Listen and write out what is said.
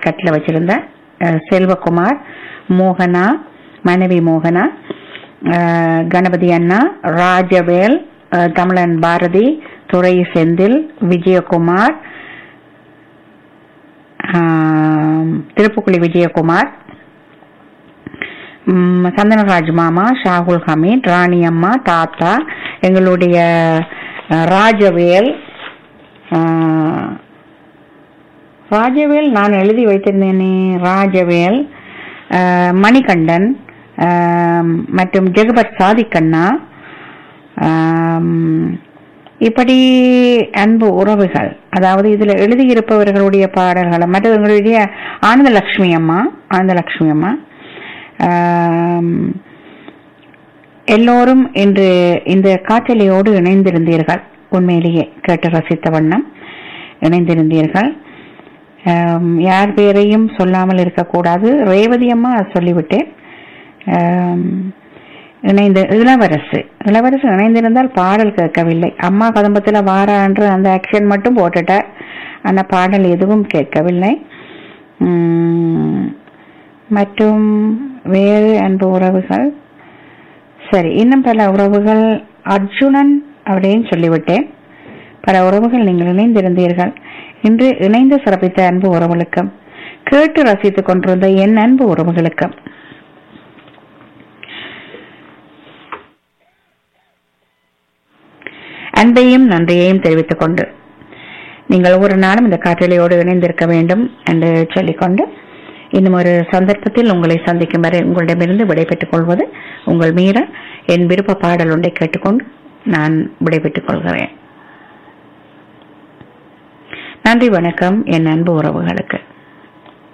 lace கட்டில் வச்சிருந்த அஹ், செல்வகுமார் மோகனா மனைவி மோகனா அஹ், கணபதி அண்ணா ராஜவேல் அஹ், தமிழன் பாரதி துரை செந்தில் விஜயகுமார் ஆம், திருப்புக்குழி விஜயகுமார் ம், சந்தனராஜ் மாமா ஷாகுல் ஹமீத் ராணி அம்மா தாத்தா எங்களுடைய அஹ், ராஜவேல் அஹ், ராஜவேல் நான் எழுதி வைத்திருந்தேனே ராஜவேல் அஹ், மணிகண்டன் அஹ், மற்றும் ஜெகபத் சாதிக்கண்ணா ஆம், இப்படி அன்பு உறவுகள் அதாவது இதுல எழுதியிருப்பவர்களுடைய பாடல்களை மற்றவர்களுடைய ஆனந்தலட்சுமி அம்மா ஆனந்தலட்சுமி அம்மா ஆம், எல்லோரும் இன்று இந்த காற்றலையோடு இணைந்திருந்தீர்கள் உண்மையிலேயே கேட்டு ரசித்த வண்ணம் இணைந்திருந்தீர்கள் ஆம், யார் பேரையும் சொல்லாமல் இருக்கக்கூடாது ரேவதி அம்மா சொல்லிவிட்டேன் ஆம், இணைந்து இளவரசு இளவரசு இணைந்திருந்தால் பாடல் கேட்கவில்லை அம்மா கதம்பத்துல வாரா என்று அந்த ஆக்ஷன் மட்டும் போட்டுட்டார் அந்த பாடல் எதுவும் கேட்கவில்லை உம், மற்றும் வேறு அன்பு உறவுகள் சரி இன்னும் பல உறவுகள் அர்ஜுனன் அப்படின்னு சொல்லிவிட்டேன் பல உறவுகள் நீங்கள் இணைந்திருந்தீர்கள் இன்று இணைந்து சிறப்பித்த அன்பு உறவுகளுக்கும் கேட்டு ரசித்துக் கொண்டிருந்த என் அன்பு உறவுகளுக்கும் அன்பையும் நன்றியையும் தெரிவித்துக் கொண்டு நீங்கள் ஒவ்வொரு நாளும் இந்த காற்றலையோடு இணைந்திருக்க வேண்டும் என்று சொல்லிக்கொண்டு இன்னும் ஒரு சந்தர்ப்பத்தில் உங்களை சந்திக்கும் வரை உங்களிடமிருந்து விடைபெற்றுக் கொள்வது உங்கள் மீற என் விருப்ப பாடல் ஒன்றை கேட்டுக்கொண்டு நான் விடைபெற்றுக் கொள்கிறேன் நன்றி வணக்கம் என் அன்பு உறவுகளுக்கு